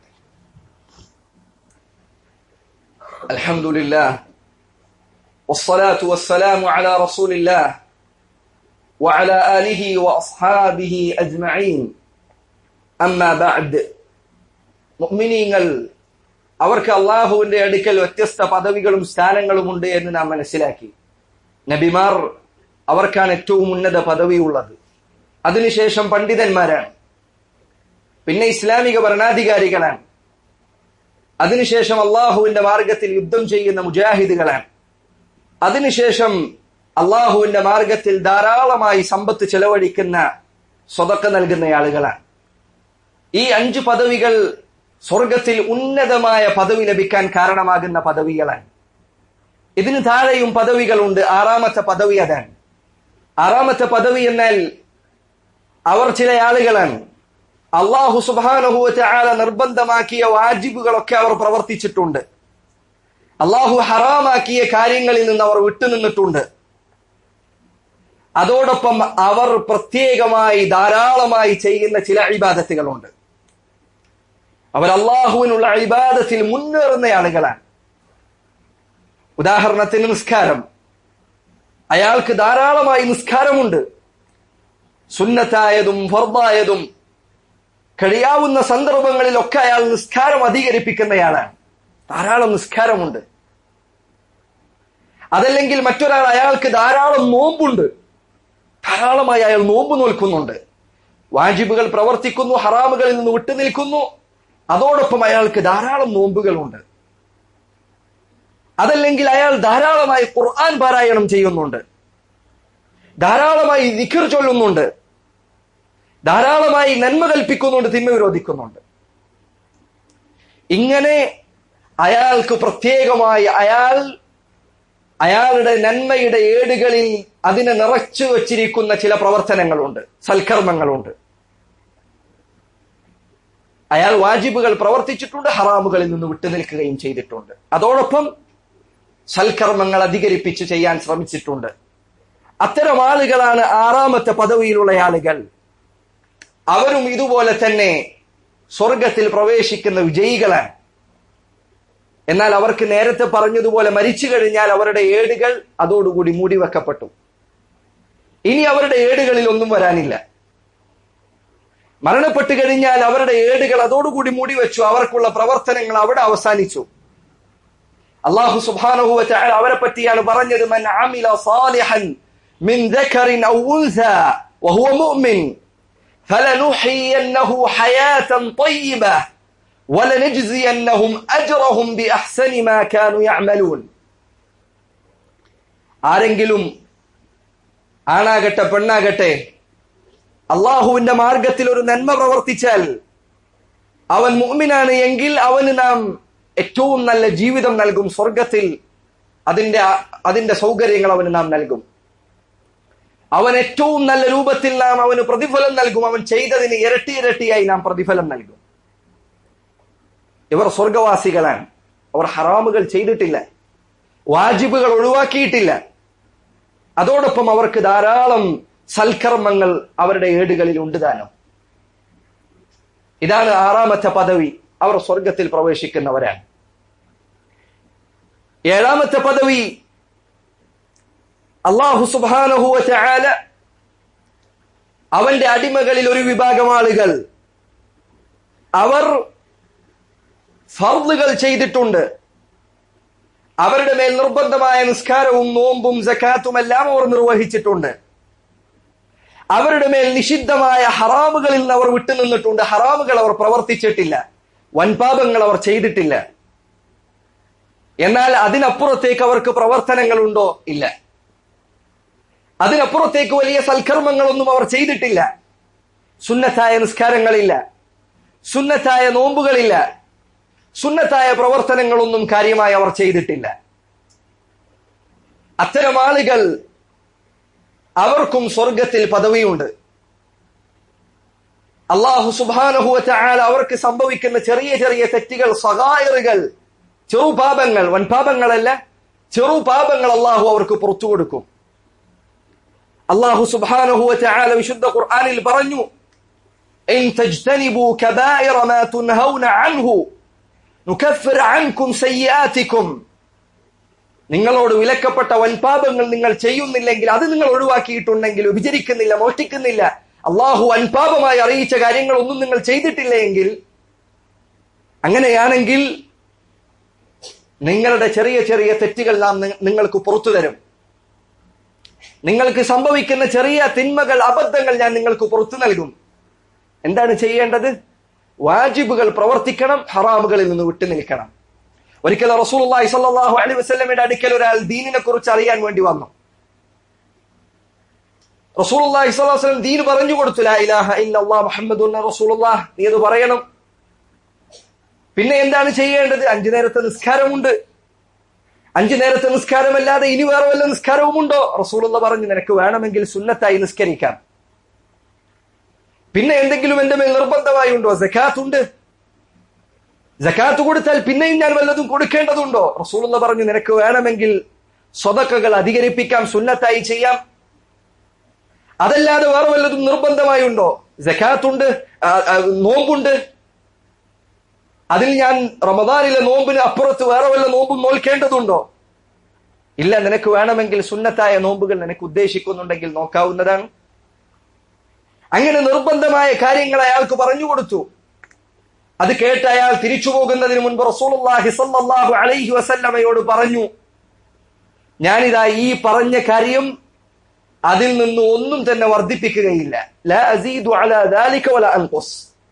അൽഹംദുലില്ലാ والصلاة والسلام على رسول الله وعلى آله وأصحابه أجمعين أما بعد മുഅ്മിനീങ്ങൾ അവർക്ക് അള്ളാഹുവിന്റെ അടുക്കൽ വ്യത്യസ്ത പദവികളും സ്ഥാനങ്ങളും ഉണ്ട് എന്ന് നാം മനസ്സിലാക്കി നബിമാർ അവർക്കാണ് ഏറ്റവും ഉന്നത പദവിയുള്ളത് അതിനുശേഷം പണ്ഡിതന്മാരാണ് പിന്നെ ഇസ്ലാമിക ഭരണാധികാരികളാണ് അതിനുശേഷം അള്ളാഹുവിന്റെ മാർഗത്തിൽ യുദ്ധം ചെയ്യുന്ന മുജാഹിദുകളാണ് അതിനുശേഷം അള്ളാഹുവിന്റെ മാർഗത്തിൽ ധാരാളമായി സമ്പത്ത് ചെലവഴിക്കുന്ന സ്വതക്ക നൽകുന്ന ആളുകളാണ് ഈ അഞ്ച് പദവികൾ സ്വർഗത്തിൽ ഉന്നതമായ പദവി ലഭിക്കാൻ കാരണമാകുന്ന പദവികളാണ് ഇതിന് താഴെയും പദവികളുണ്ട് ആറാമത്തെ പദവി അതാണ് ആറാമത്തെ പദവി എന്നാൽ അവർ ചില ആളുകളാണ് അള്ളാഹു സുബാനഹുവറ്റ ആല നിർബന്ധമാക്കിയ വാജിബുകളൊക്കെ അവർ പ്രവർത്തിച്ചിട്ടുണ്ട് അള്ളാഹു ഹറാമാക്കിയ കാര്യങ്ങളിൽ നിന്ന് അവർ വിട്ടുനിന്നിട്ടുണ്ട് അതോടൊപ്പം അവർ പ്രത്യേകമായി ധാരാളമായി ചെയ്യുന്ന ചില ഇബാദത്തുകളുണ്ട് അവർ അള്ളാഹുവിനുള്ള ഇബാദത്തിൽ മുന്നേറുന്ന ആളുകളാണ് ഉദാഹരണത്തിന് നിസ്കാരം അയാൾക്ക് ധാരാളമായി നിസ്കാരമുണ്ട് സുന്നത്തായതും ഫർദായതും കഴിയാവുന്ന സന്ദർഭങ്ങളിലൊക്കെ അയാൾ നിസ്കാരം അധികരിപ്പിക്കുന്നയാളാണ് ധാരാളം നിസ്കാരമുണ്ട് അതല്ലെങ്കിൽ മറ്റൊരാൾ അയാൾക്ക് ധാരാളം നോമ്പുണ്ട് ധാരാളമായി അയാൾ നോമ്പ് നോൽക്കുന്നുണ്ട് വാജിബുകൾ പ്രവർത്തിക്കുന്നു ഹറാമുകളിൽ നിന്ന് വിട്ടുനിൽക്കുന്നു അതോടൊപ്പം അയാൾക്ക് ധാരാളം നോമ്പുകളുണ്ട് അതല്ലെങ്കിൽ അയാൾ ധാരാളമായി ഖുർആൻ പാരായണം ചെയ്യുന്നുണ്ട് ധാരാളമായി ദിഖർ ചൊല്ലുന്നുണ്ട് ധാരാളമായി നന്മ കൽപ്പിക്കുന്നുണ്ട് തിന്മ വിരോധിക്കുന്നുണ്ട് ഇങ്ങനെ അയാൾക്ക് പ്രത്യേകമായി അയാൾ അയാളുടെ നന്മയുടെ ഏടുകളിൽ അതിനെ നിറച്ചു വച്ചിരിക്കുന്ന ചില പ്രവർത്തനങ്ങളുണ്ട് സൽക്കർമ്മങ്ങളുണ്ട് അയാൾ വാജിബുകൾ പ്രവർത്തിച്ചിട്ടുണ്ട് ഹറാമുകളിൽ നിന്ന് വിട്ടുനിൽക്കുകയും ചെയ്തിട്ടുണ്ട് അതോടൊപ്പം സൽക്കർമ്മങ്ങൾ അധികരിപ്പിച്ച് ചെയ്യാൻ ശ്രമിച്ചിട്ടുണ്ട് അത്തരം ആളുകളാണ് ആറാമത്തെ പദവിയിലുള്ള ആളുകൾ അവരും ഇതുപോലെ തന്നെ സ്വർഗത്തിൽ പ്രവേശിക്കുന്ന വിജയികളാണ് എന്നാൽ അവർക്ക് നേരത്തെ പറഞ്ഞതുപോലെ മരിച്ചു കഴിഞ്ഞാൽ അവരുടെ ഏടുകൾ അതോടുകൂടി മൂടിവെക്കപ്പെട്ടു ഇനി അവരുടെ ഏടുകളിൽ ഒന്നും വരാനില്ല മരണപ്പെട്ടു കഴിഞ്ഞാൽ അവരുടെ ഏടുകൾ അതോടുകൂടി മൂടിവെച്ചു അവർക്കുള്ള പ്രവർത്തനങ്ങൾ അവിടെ അവസാനിച്ചു അള്ളാഹു സുബാനഹുവ അവരെ പറ്റിയാണ് പറഞ്ഞത് മൻ ആമില സാലിഹൻ മിൻ ذكر أو أنثى وهو مؤمن فلنحيينه حياة طيبة ولنجزينهم أجرهم بأحسن ما كانوا يعملون ആരെങ്കിലും ആണാകട്ടെ പെണ്ണാകട്ടെ അള്ളാഹുവിന്റെ മാർഗത്തിൽ ഒരു നന്മ പ്രവർത്തിച്ചാൽ അവൻ മുഅ്മിനാണ് എങ്കിൽ അവന് നാം ഏറ്റവും നല്ല ജീവിതം നൽകും സ്വർഗത്തിൽ അതിന്റെ അതിന്റെ സൗകര്യങ്ങൾ അവന് നാം നൽകും അവൻ ഏറ്റവും നല്ല രൂപത്തിൽ നാം അവന് പ്രതിഫലം നൽകും അവൻ ചെയ്തതിന് ഇരട്ടി ഇരട്ടിയായി നാം പ്രതിഫലം നൽകും ഇവർ സ്വർഗവാസികളാണ് അവർ ഹറാമുകൾ ചെയ്തിട്ടില്ല വാജിബുകൾ ഒഴിവാക്കിയിട്ടില്ല അതോടൊപ്പം അവർക്ക് ധാരാളം സൽക്കർമ്മങ്ങൾ അവരുടെ ഏടുകളിൽ ഉണ്ട് താനും ഇതാണ് ആറാമത്തെ പദവി അവർ സ്വർഗത്തിൽ പ്രവേശിക്കുന്നവരാണ് ഏഴാമത്തെ പദവി അള്ളാഹു സുബാനഹുവ ചാല അവന്റെ അടിമകളിൽ ഒരു വിഭാഗം ആളുകൾ അവർ ഫർദുകൾ ചെയ്തിട്ടുണ്ട് അവരുടെ മേൽ നിർബന്ധമായ നിസ്കാരവും നോമ്പും ജക്കാത്തും എല്ലാം അവർ നിർവഹിച്ചിട്ടുണ്ട് അവരുടെ മേൽ നിഷിദ്ധമായ ഹറാമുകളിൽ നിന്ന് അവർ വിട്ടുനിന്നിട്ടുണ്ട് ഹറാമുകൾ അവർ പ്രവർത്തിച്ചിട്ടില്ല വൻപാപങ്ങൾ അവർ ചെയ്തിട്ടില്ല എന്നാൽ അതിനപ്പുറത്തേക്ക് അവർക്ക് പ്രവർത്തനങ്ങളുണ്ടോ ഇല്ല അതിനപ്പുറത്തേക്ക് വലിയ സൽക്കർമ്മങ്ങളൊന്നും അവർ ചെയ്തിട്ടില്ല സുന്നത്തായ നിസ്കാരങ്ങളില്ല സുന്നത്തായ നോമ്പുകളില്ല സുന്നത്തായ പ്രവർത്തനങ്ങളൊന്നും കാര്യമായി അവർ ചെയ്തിട്ടില്ല അത്തരം ആളുകൾ അവർക്കും സ്വർഗത്തിൽ പദവിയുണ്ട് അള്ളാഹു സുബാനഹുവറ്റ ആല അവർക്ക് സംഭവിക്കുന്ന ചെറിയ ചെറിയ തെറ്റുകൾ സഹായറുകൾ ചെറുപാപങ്ങൾ വൻപാപങ്ങളല്ല ചെറുപാപങ്ങൾ അള്ളാഹു അവർക്ക് പുറത്തു കൊടുക്കും അള്ളാഹു സുബാനഹുവറ്റ ആല വിശുദ്ധ ഖുർആനിൽ പറഞ്ഞു إن تجتنبوا كبائر ما تنهون عنه نكفر عنكم سيئاتكم നിങ്ങളോട് വിലക്കപ്പെട്ട വൻപാപങ്ങൾ നിങ്ങൾ ചെയ്യുന്നില്ലെങ്കിൽ അത് നിങ്ങൾ ഒഴിവാക്കിയിട്ടുണ്ടെങ്കിൽ വിചരിക്കുന്നില്ല മോഷ്ടിക്കുന്നില്ല അള്ളാഹു വൻപാപമായി അറിയിച്ച കാര്യങ്ങളൊന്നും നിങ്ങൾ ചെയ്തിട്ടില്ല എങ്കിൽ അങ്ങനെയാണെങ്കിൽ നിങ്ങളുടെ ചെറിയ ചെറിയ തെറ്റുകൾ നാം നി- നിങ്ങൾക്ക് പുറത്തു തരും നിങ്ങൾക്ക് സംഭവിക്കുന്ന ചെറിയ തിന്മകൾ അബദ്ധങ്ങൾ ഞാൻ നിങ്ങൾക്ക് പുറത്തു നൽകും എന്താണ് ചെയ്യേണ്ടത് വാജിബുകൾ പ്രവർത്തിക്കണം ഹറാമുകളിൽ നിന്ന് വിട്ടു നിൽക്കണം ഒരിക്കൽ റസൂലുള്ളാഹി സ്വല്ലല്ലാഹു അലൈഹി വസല്ലമയുടെ അടുക്കൽ ഒരാൾ ദീനിനെ കുറിച്ച് അറിയാൻ വേണ്ടി വന്നു റസൂലുള്ളാഹി സ്വല്ലല്ലാഹു അലൈഹി വസല്ലം ദീൻ പറഞ്ഞു കൊടുത്തു ലാ ഇലാഹ ഇല്ലല്ലാഹ് മുഹമ്മദുൻ റസൂലുള്ളാഹ് നീ അത് പറയണം പിന്നെ എന്താണ് ചെയ്യേണ്ടത് അഞ്ചു നേരത്തെ നിസ്കാരമുണ്ട് അഞ്ചു നേരത്തെ നിസ്കാരമല്ലാതെ ഇനി വേറെ വല്ല നിസ്കാരവുമുണ്ടോ റസൂലുള്ള പറഞ്ഞു നിനക്ക് വേണമെങ്കിൽ സുന്നത്തായി നിസ്കരിക്കാം പിന്നെ എന്തെങ്കിലും എന്റെ മേൽ നിർബന്ധമായി ഉണ്ടോ ജക്കാത്ത് ഉണ്ട് ജക്കാത്ത് കൊടുത്താൽ പിന്നെയും ഞാൻ വല്ലതും കൊടുക്കേണ്ടതുണ്ടോ റസൂലുള്ള പറഞ്ഞു നിനക്ക് വേണമെങ്കിൽ സ്വതക്കകൾ അധികരിപ്പിക്കാം സുന്നത്തായി ചെയ്യാം അതല്ലാതെ വേറെ വല്ലതും നിർബന്ധമായി ഉണ്ടോ ജക്കാത്തുണ്ട് ആ, ആ, നോമ്പുണ്ട് അതിൽ ഞാൻ റമദാനിലെ നോമ്പിന് അപ്പുറത്ത് വേറെ വല്ല നോമ്പും നോൽക്കേണ്ടതുണ്ടോ ഇല്ല നിനക്ക് വേണമെങ്കിൽ സുന്നത്തായ നോമ്പുകൾ നിനക്ക് ഉദ്ദേശിക്കുന്നുണ്ടെങ്കിൽ നോക്കാവുന്നതാണ് അങ്ങനെ നിർബന്ധമായ കാര്യങ്ങൾ അയാൾക്ക് പറഞ്ഞു കൊടുത്തു അത് കേട്ട് അയാൾ തിരിച്ചു പോകുന്നതിന് മുൻപ് റസൂലുള്ളാഹി സ്വല്ലല്ലാഹു അലൈഹി വസല്ലമയോട് പറഞ്ഞു ഞാനിതാ ഈ പറഞ്ഞ കാര്യം അതിൽ നിന്ന് ഒന്നും തന്നെ വർദ്ധിപ്പിക്കുകയില്ല ലാ അസീദു അലാ ദാലിക വലാ അൻഖുസ്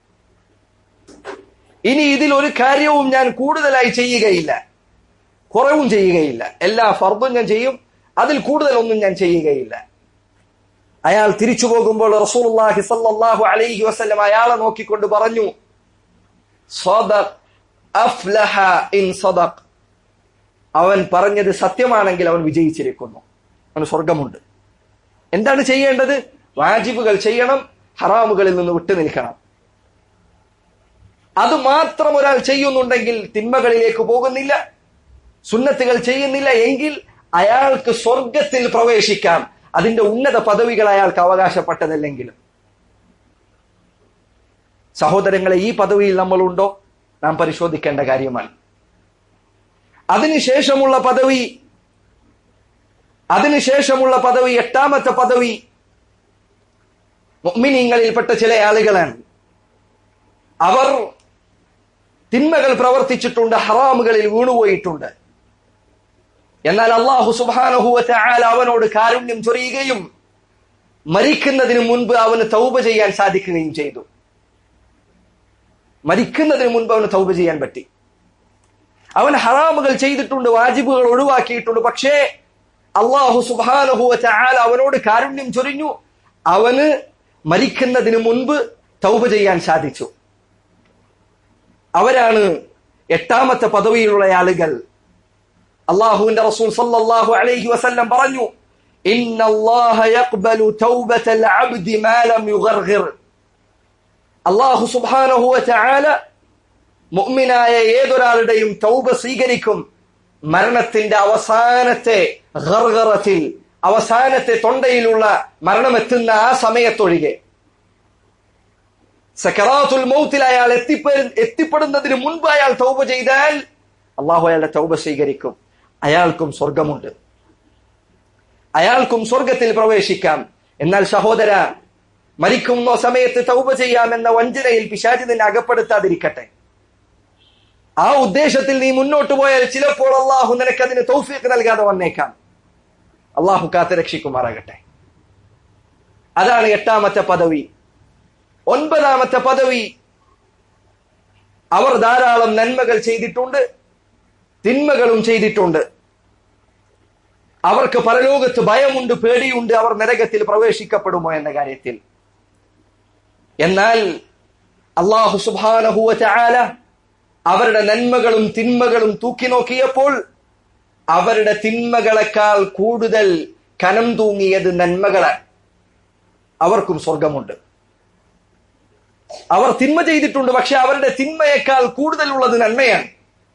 ഇനി ഇതിൽ ഒരു കാര്യവും ഞാൻ കൂടുതലായി ചെയ്യുകയില്ല കുറവും ചെയ്യുകയില്ല എല്ലാ ഫർദും ഞാൻ ചെയ്യും അതിൽ കൂടുതലൊന്നും ഞാൻ ചെയ്യുകയില്ല അയാൾ തിരിച്ചു പോകുമ്പോൾ റസൂലുള്ളാഹി സല്ലല്ലാഹു അലൈഹി വസല്ലം അയാളെ നോക്കിക്കൊണ്ട് പറഞ്ഞു സദഖ് അഫ്ലഹ ഇൻ സദഖ് അവൻ പറഞ്ഞത് സത്യമാണെങ്കിൽ അവൻ വിജയിച്ചിരിക്കുന്നു അവന് സ്വർഗമുണ്ട് എന്താണ് ചെയ്യേണ്ടത് വാജിബുകൾ ചെയ്യണം ഹറാമുകളിൽ നിന്ന് വിട്ടു നിൽക്കണം അത് മാത്രം ഒരാൾ ചെയ്യുന്നുണ്ടെങ്കിൽ തിന്മകളിലേക്ക് പോകുന്നില്ല സുന്നത്തുകൾ ചെയ്യുന്നില്ല എങ്കിൽ അയാൾക്ക് സ്വർഗത്തിൽ പ്രവേശിക്കാം അതിന്റെ ഉന്നത പദവികൾ അയാൾക്ക് അവകാശപ്പെട്ടതല്ലെങ്കിലും സഹോദരങ്ങളെ ഈ പദവിയിൽ നമ്മളുണ്ടോ നാം പരിശോധിക്കേണ്ട കാര്യമാണ് അതിനുശേഷമുള്ള പദവി അതിനുശേഷമുള്ള പദവി എട്ടാമത്തെ പദവി മുഅ്മിനീങ്ങളിൽപ്പെട്ട ചില ആളുകളാണ് അവർ തിന്മകൾ പ്രവർത്തിച്ചിട്ടുണ്ട് ഹറാമുകളിൽ വീണുപോയിട്ടുണ്ട് എന്നാൽ അള്ളാഹു സുബാനഹുവറ്റ ആല അവനോട് കാരുണ്യം ചൊരിയുകയും മരിക്കുന്നതിന് മുൻപ് അവന് തൗബ ചെയ്യാൻ സാധിക്കുകയും ചെയ്തു മരിക്കുന്നതിന് മുൻപ് അവന് തൗബ ചെയ്യാൻ പറ്റി അവൻ ഹറാമുകൾ ചെയ്തിട്ടുണ്ട് വാജിബുകൾ ഒഴിവാക്കിയിട്ടുണ്ട് പക്ഷേ അള്ളാഹു സുബാനഹുവറ്റ ആല അവനോട് കാരുണ്യം ചൊരിഞ്ഞു അവന് മരിക്കുന്നതിന് മുൻപ് തൗബ ചെയ്യാൻ സാധിച്ചു അവരാണ് എട്ടാമത്തെ പദവിയിലുള്ള ആളുകൾ അള്ളാഹുവിന്റെ റസൂൽ സല്ലല്ലാഹു അലൈഹി വസല്ലം പറഞ്ഞു ഇന്നല്ലാഹ യഖ്ബലു തൗബതൽ അബ്ദി മാ ലം യുഗർഗിർ അള്ളാഹു സുബ്ഹാനഹു വതആല മുഅ്മിനായ ഏതൊരാളുടെയും തൗബ സ്വീകരിക്കും മരണത്തിന്റെ അവസാനത്തെ ഗർഗറത്തിൽ അവസാനത്തെ തൊണ്ടയിലുള്ള മരണമെത്തുന്ന ആ സമയത്തൊഴികെ സക്കറാത്തുൽ മൗത്തിൽ അയാൾ എത്തിപ്പെ എത്തിപ്പെടുന്നതിന് മുൻപ് അയാൾ തൗബ ചെയ്താൽ അള്ളാഹു അയാളുടെ തൗബ സ്വീകരിക്കും അയാൾക്കും സ്വർഗമുണ്ട് അയാൾക്കും സ്വർഗത്തിൽ പ്രവേശിക്കാം എന്നാൽ സഹോദര മരിക്കുന്ന സമയത്ത് തൗബ ചെയ്യാമെന്ന വഞ്ചനയിൽ പിശാചി നിന്നെ അകപ്പെടുത്താതിരിക്കട്ടെ ആ ഉദ്ദേശത്തിൽ നീ മുന്നോട്ട് പോയാൽ ചിലപ്പോൾ അള്ളാഹു നിനക്ക് അതിന് തൗഫീഖ് നൽകാതെ വന്നേക്കാം അള്ളാഹു കാത്ത് രക്ഷിക്കുമാറാകട്ടെ അതാണ് എട്ടാമത്തെ പദവി ഒൻപതാമത്തെ പദവി അവർ ധാരാളം നന്മകൾ ചെയ്തിട്ടുണ്ട് തിന്മകളും ചെയ്തിട്ടുണ്ട് അവർക്ക് പരലോകത്ത് ഭയമുണ്ട് പേടിയുണ്ട് അവർ നരകത്തിൽ പ്രവേശിക്കപ്പെടുമോ എന്ന കാര്യത്തിൽ എന്നാൽ അള്ളാഹു സുബാനഹുവ ചാല അവരുടെ നന്മകളും തിന്മകളും തൂക്കി നോക്കിയപ്പോൾ അവരുടെ തിന്മകളെക്കാൾ കൂടുതൽ കനം തൂങ്ങിയത് നന്മകളാണ് അവർക്കും സ്വർഗമുണ്ട് അവർ തിന്മ ചെയ്തിട്ടുണ്ട് പക്ഷെ അവരുടെ തിന്മയേക്കാൾ കൂടുതലുള്ളത് നന്മയാണ്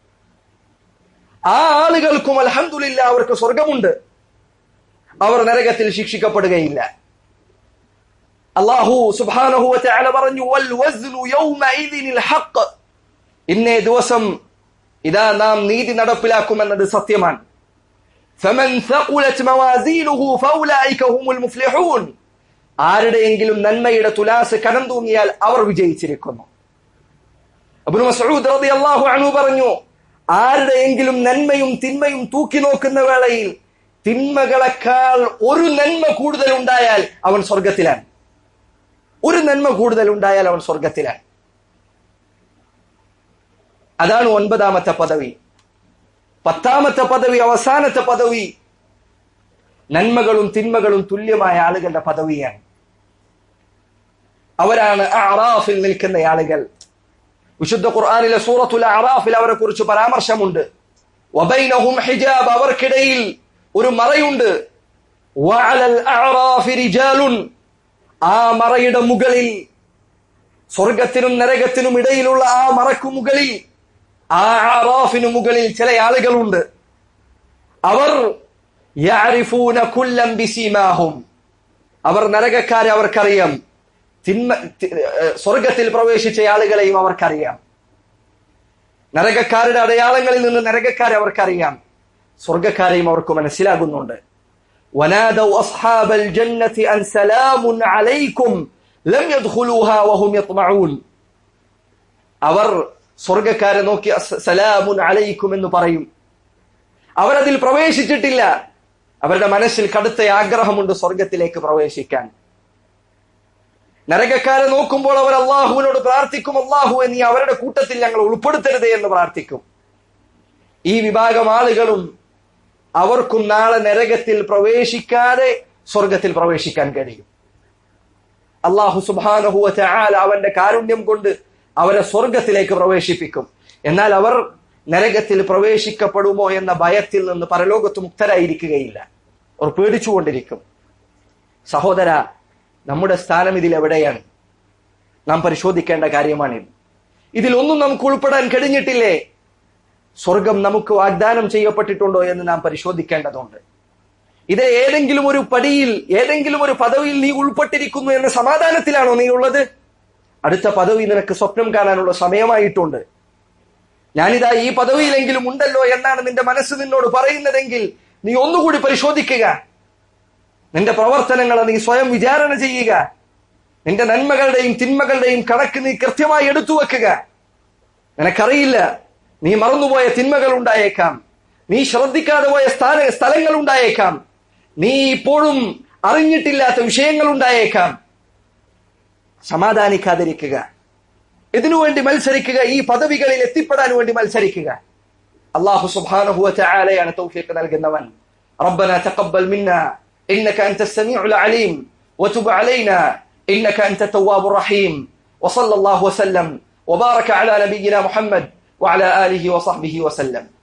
ആ ആളുകൾക്കും അൽഹംദുലില്ല അവർക്ക് സ്വർഗമുണ്ട് അവർ നരകത്തിൽ ശിക്ഷിക്കപ്പെടുകയില്ല അള്ളാഹു സുബ്ഹാനഹു വതആല പറഞ്ഞു വൽ വസ്നു യൗമഇദിനിൽ ഹഖ് ഇന്നേ ദിവസം ഇതാ നാം നീതി നടപ്പിലാക്കുമെന്നത് സത്യമാണ് فمن ثقلت موازينه فاولئك هم المفلحون ആരുടെയെങ്കിലും നന്മയുടെ തുലാസ് കനം തൂങ്ങിയാൽ അവർ വിജയിച്ചിരിക്കുന്നു അബ്നു മസ്ഊദ് റളിയല്ലാഹു അൻഹു പറഞ്ഞു ആരുടെയെങ്കിലും നന്മയും തിന്മയും തൂക്കി നോക്കുന്ന വേളയിൽ തിന്മകളെക്കാൾ ഒരു നന്മ കൂടുതൽ ഉണ്ടായാൽ അവൻ സ്വർഗത്തിലാണ് ഒരു നന്മ കൂടുതൽ ഉണ്ടായാൽ അവൻ സ്വർഗത്തിലാണ് അതാണ് ഒൻപതാമത്തെ പദവി പത്താമത്തെ പദവി അവസാനത്തെ പദവി നന്മകളും തിന്മകളും തുല്യമായ ആളുകളുടെ പദവിയാണ് അവരാണ് അറാഫിൽ നിൽക്കുന്ന ആളുകൾ വിശുദ്ധ ഖുർആാനിലെ സൂറത്തുൽ അറാഫിൽ അവരെ കുറിച്ച് പരാമർശമുണ്ട് വബൈനഹും ഹിജാബ് അവർക്കിടയിൽ ഒരു മറയുണ്ട് വഅലൽ അഅറാഫി റിജാലുൻ ആ മറയുടെ മുകളിൽ സ്വർഗത്തിനും നരകത്തിനും ഇടയിലുള്ള ആ മറക്കു മുകളിൽ ആ അറാഫിനു മുകളിൽ ചില ആളുകളുണ്ട് അവർ യഅരിഫൂന കുല്ലം ബിസീമാഹും അവർ നരകക്കാരെ അവർക്കറിയാം തിന്മ തി- ഏഹ് സ്വർഗത്തിൽ പ്രവേശിച്ച ആളുകളെയും അവർക്കറിയാം നരകക്കാരുടെ അടയാളങ്ങളിൽ നിന്ന് നരകക്കാരെ അവർക്കറിയാം സ്വർഗക്കാരെയും അവർക്ക് മനസ്സിലാകുന്നുണ്ട് ونادوا أصحاب الجنة أن سلام عليكم لم يدخلوها وهم يطمعون അവർ സ്വർഗക്കാരെ നോക്കി "അസ്- സലാമുൻ അലൈക്കും എന്ന് പറയും അവരതിൽ പ്രവേശിച്ചിട്ടില്ല അവരുടെ മനസ്സിൽ കടുത്ത ആഗ്രഹമുണ്ട് സ്വർഗത്തിലേക്ക് പ്രവേശിക്കാൻ നരകക്കാരെ നോക്കുമ്പോൾ അവർ അള്ളാഹുവിനോട് പ്രാർത്ഥിക്കും അള്ളാഹു നീ അവരുടെ കൂട്ടത്തിൽ ഞങ്ങൾ ഉൾപ്പെടുത്തരുതേ എന്ന് പ്രാർത്ഥിക്കും ഈ വിഭാഗം ആളുകളും അവർക്കും നാളെ നരകത്തിൽ പ്രവേശിക്കാതെ സ്വർഗത്തിൽ പ്രവേശിക്കാൻ കഴിയും അള്ളാഹു സുബാനഹുവ ചാൽ അവന്റെ കാരുണ്യം കൊണ്ട് അവരെ സ്വർഗത്തിലേക്ക് പ്രവേശിപ്പിക്കും എന്നാൽ അവർ നരകത്തിൽ പ്രവേശിക്കപ്പെടുമോ എന്ന ഭയത്തിൽ നിന്ന് പരലോകത്ത് മുക്തരായിരിക്കുകയില്ല അവർ പേടിച്ചുകൊണ്ടിരിക്കും സഹോദര നമ്മുടെ സ്ഥാനം ഇതിൽ എവിടെയാണ് നാം പരിശോധിക്കേണ്ട കാര്യമാണിത് ഇതിലൊന്നും നമുക്ക് ഉൾപ്പെടാൻ കഴിഞ്ഞിട്ടില്ലേ സ്വർഗം നമുക്ക് വാഗ്ദാനം ചെയ്യപ്പെട്ടിട്ടുണ്ടോ എന്ന് നാം പരിശോധിക്കേണ്ടതുണ്ട് ഇത് ഏതെങ്കിലും ഒരു പടിയിൽ ഏതെങ്കിലും ഒരു പദവിയിൽ നീ ഉൾപ്പെട്ടിരിക്കുന്നു എന്ന സമാധാനത്തിലാണോ നീ ഉള്ളത് അടുത്ത പദവി നിനക്ക് സ്വപ്നം കാണാനുള്ള സമയമായിട്ടുണ്ട് ഞാനിതാ ഈ പദവിയിലെങ്കിലും ഉണ്ടല്ലോ എന്നാണ് നിന്റെ മനസ്സ് നിന്നോട് പറയുന്നതെങ്കിൽ നീ ഒന്നുകൂടി പരിശോധിക്കുക നിന്റെ പ്രവർത്തനങ്ങളെ നീ സ്വയം വിചാരണ ചെയ്യുക നിന്റെ നന്മകളുടെയും തിന്മകളുടെയും കണക്ക് നീ കൃത്യമായി എടുത്തു വെക്കുക നിനക്കറിയില്ല നീ മറന്നുപോയ തിന്മകൾ ഉണ്ടായേക്കാം നീ ശ്രദ്ധിക്കാതെ പോയ സ്ഥാന സ്ഥലങ്ങൾ ഉണ്ടായേക്കാം നീ ഇപ്പോഴും അറിഞ്ഞിട്ടില്ലാത്ത വിഷയങ്ങൾ ഉണ്ടായേക്കാം സമാധാനിക്കാതിരിക്കുക ഇതിനുവേണ്ടി മത്സരിക്കുക ഈ പദവികളിൽ എത്തിപ്പെടാൻ വേണ്ടി മത്സരിക്കുക അള്ളാഹു സുബ്ഹാനഹു വതആലയാണ് തൗഫീഖ് നൽകുന്നവൻ ربنا تقبل منا إنك أنت السميع العليم وتب علينا إنك أنت التواب الرحيم وصلى الله وسلم وبارك على نبينا محمد وعلى آله وصحبه وسلم